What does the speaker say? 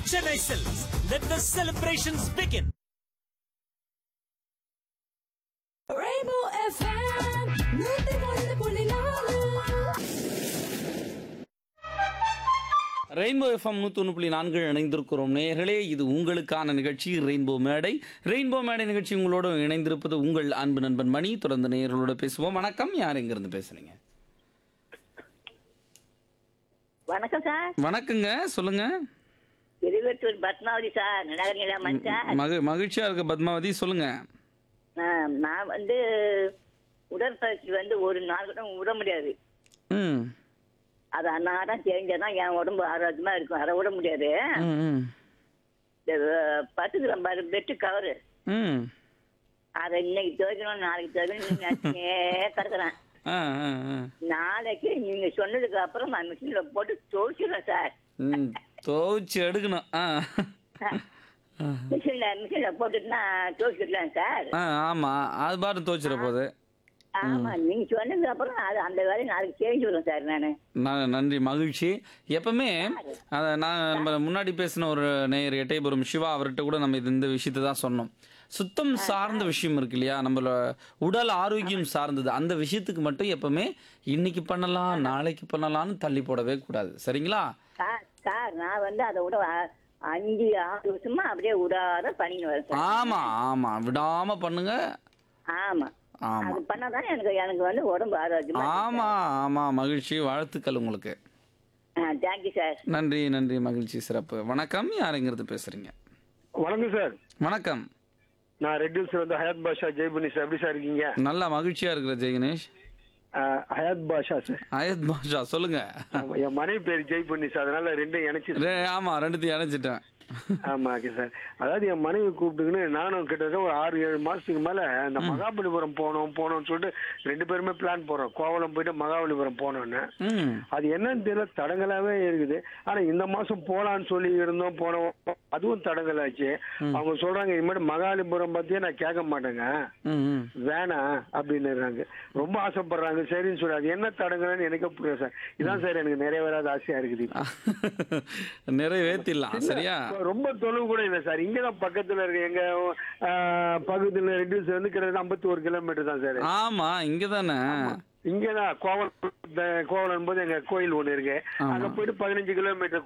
Chennai Silks. Let the celebrations begin. Rainbow FM, நூத்தி ஒன்று புள்ளி நாலு ரெயின்போ எஃப்எம் நூற்றி ஒன்று புள்ளி நான்கு இணைந்திருக்கிறோம் நேயர்களே இது உங்களுக்கான நிகழ்ச்சி ரெயின்போ மேடை ரெயின்போ மேடை நிகழ்ச்சி உங்களோடு இணைந்திருப்பது உங்கள் அன்பு நண்பன் மணி தொடர்ந்து நேயர்களோட பேசுவோம் வணக்கம் யார் எங்கிருந்து பேசுறீங்க வணக்கம் சார் வணக்கங்க சொல்லுங்க திருவெட்டூர் பத்மாவதி சார் நகரில சார் மகி மகிழ்ச்சியா இருக்க பத்மாவதி சொல்லுங்க ஆ, நான் வந்து உடற்பயிற்சி வந்து ஒரு நாள் கூட விட முடியாது ம் அது அன்னாரம் தெரிஞ்சாதான் என் உடம்பு ஆரோக்கியமா இருக்கும் அதை விட முடியாது ம், ம் இந்த அஹ், பத்து கிராம் பாரு பெட்டு கவரு ம் அதை இன்னைக்கு துவைக்கணும் நாளைக்கு துவைக்கணும் நினைச்சே கிடக்குறேன் ஆ ஆ ஆ நாளைக்கு நீங்க சொன்னதுக்கு அப்புறம் நான் மிஷின்ல போட்டு துவைச்சிடுறேன் சார் ம் துவைச்சு எடுக்கணும் ஆ மிஷின்ல மிஷின்ல போட்டுட்டு நான் துவைச்சிடுறேன் சார் ஆ ஆமாம் அது பாட்டு துவைச்சிட போகுது ஆமா நீங்க சொன்னதுக்கு அப்புறம் அது அந்த வேலையை நாளைக்கு செஞ்சுடுறேன் சார் நானு ந- நன்றி மகிழ்ச்சி எப்பவுமே அதை நான் நம்ம முன்னாடி பேசின ஒரு நேயர் எட்டயபுரம் சிவா அவர்கிட்ட கூட நம்ம இது இந்த விஷயத்தை தான் சொன்னோம் சுத்தம் சார்ந்த விஷயம் இருக்கு இல்லையா நம்மள உடல் ஆரோக்கியம் சார்ந்தது அந்த விஷயத்துக்கு மட்டும் எப்பவுமே இன்னைக்கு பண்ணலாம் நாளைக்கு பண்ணலாம்னு தள்ளி போடவே கூடாது சரிங்களா சார் சார் நான் வந்து அதை விட அ- அஞ்சு ஆறு வருஷமா அப்படியே விடாத பண்ணின்னு வரேன் சார் ஆமா ஆமா விடாம பண்ணுங்க ஆமா ஆமா அது பண்ணாதான் எனக்கு எனக்கு வந்து உடம்பு ஆரோக்கியமா ஆமா ஆமா மகிழ்ச்சி வாழ்த்துக்கள் உங்களுக்கு தேங்க்யூ சார் நன்றி நன்றி மகிழ்ச்சி சிறப்பு வணக்கம் யாருங்கிறது பேசுறீங்க வணக்கம் சார் வணக்கம் நான் ரெட் ஹில்ஸ்ல வந்து ஹயாத் பாஷா ஜெய்புனி சார் எப்படி சார் இருக்கீங்க நல்லா மகிழ்ச்சியா இருக்கிற ஜெயகணேஷ் அஹ், ஹயாத் பாஷா சார் அயத் பாஷா சொல்லுங்க ஆமா, என் மனைவி பேர் ஜெய்புனி சார் அதனால ரெண்டும் இணைச்சு ரெ- ஆமா ரெண்டுத்தையும் இணைச்சிட்டேன் ஆமா ஓகே சார் அதாவது என் மனைவி கூப்பிட்டுக்கின்னு நானும் கிட்டத்தட்ட ஒரு ஆறு ஏழு மாசத்துக்கு மேல இந்த மகாபலிபுரம் போனோம் போனோம்னு சொல்லிட்டு ரெண்டு பேருமே பிளான் போறோம் கோவலம் போயிட்டு மகாபலிபுரம் போனோம்னு ம் அது என்னன்னு தெரியல தடங்கலாவே இருக்குது ஆனா இந்த மாசம் போலான்னு சொல்லி இருந்தோம் போனோம் அதுவும் தடங்கலாச்சு அவங்க சொல்றாங்க இனிமேல் மகாபலிபுரம் பத்தியே நான் கேட்க மாட்டேங்க ம், ம். வேணாம் அப்படின்னுறாங்க ரொம்ப ஆசைப்படுறாங்க சரின்னு சொல்லி அது என்ன தடங்கலன்னு எனக்கே புரியல சார் இதான் சார் எனக்கு நிறைவேறாத ஆசையா இருக்குது இப்போ. நிறைவேத்திடலாம் சரியா ரொம்ப தொலைவு கூட இல்லை சார் இங்கதான் பக்கத்துல இருக்கு எங்க ஆஹ், பக்கத்துல ரெடியூஸ் வந்து கிட்டத்தட்ட ஐம்பத்தி ஒரு கிலோமீட்டர் தான் சார் ஆமா இங்கதானே இங்கதான் கோவலம் கோவலம் போது எங்க கோயில் ஒண்ணு இருக்கு ஆமா. அங்க போயிட்டு பதினஞ்சு கிலோமீட்டர்